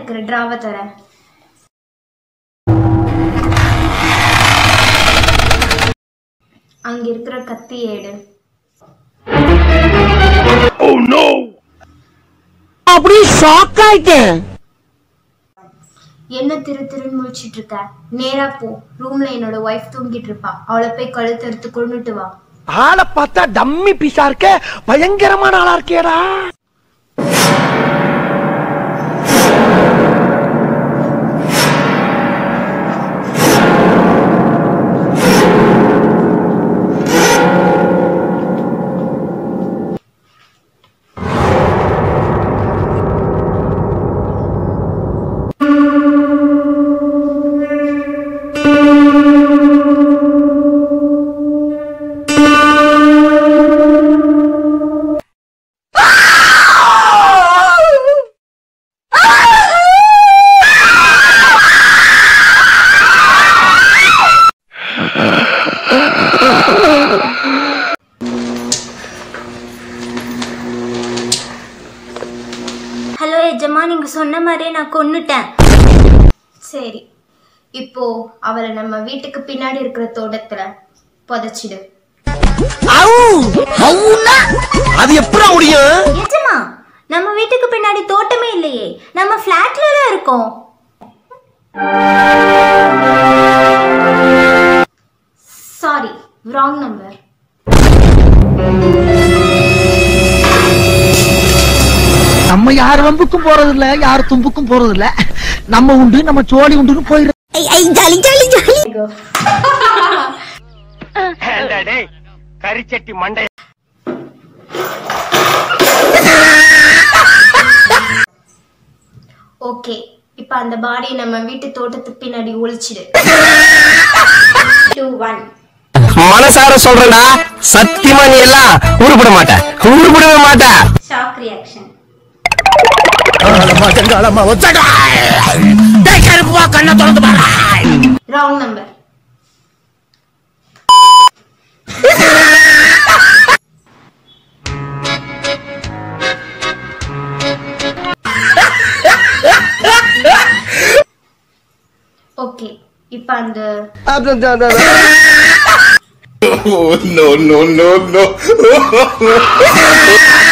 இருக்கிற டிராவை தரேன் அங்க இருக்கிற கத்தி ஏடு அப்படியே ஷாக் ஆயிட்டேன் என்ன திரு திருன்னு முழிச்சிட்டு இருக்க நேரா போ ரூம்ல என்னோட ஒய்ஃப் தூங்கிட்டு இருப்பா அவளை போய் கழுத்து எடுத்து கொண்டுட்டு வா ஆளை பார்த்தா டம்மி பீஸா இருக்க பயங்கரமான ஆளா இருக்கேடா ஹலோ எஜமா நீங்க சொன்ன மாதிரியே நான் கொன்னுட்டேன் சரி இப்போ அவளை நம்ம வீட்டுக்கு பின்னாடி இருக்கிற தோட்டத்துல புதைச்சிடு அது எப்படி முடியும் எஜமா நம்ம வீட்டுக்கு பின்னாடி தோட்டமே இல்லையே நம்ம ஃபிளாட்ல தான் இருக்கோம் சாரி ராங் நம்பர் நம்ம யார் வம்புக்கும் போறது இல்ல யார் தும்புக்கும் போறது இல்ல நம்ம உண்டு நம்ம சோழி உண்டுன்னு போயிரு கரிச்சட்டி மண்டை ஓகே இப்போ அந்த பாடியை நம்ம வீட்டு தோட்டத்துக்கு பின்னாடி ஒளிச்சிடு டூ ஒன் மனசார சொல்றேன்டா சத்தியமா நீ எல்லாம் உருப்பட மாட்ட உருப்படவே மாட்ட shock reaction wrong number okay இப்போ அந்த Oh, no, no, no, no.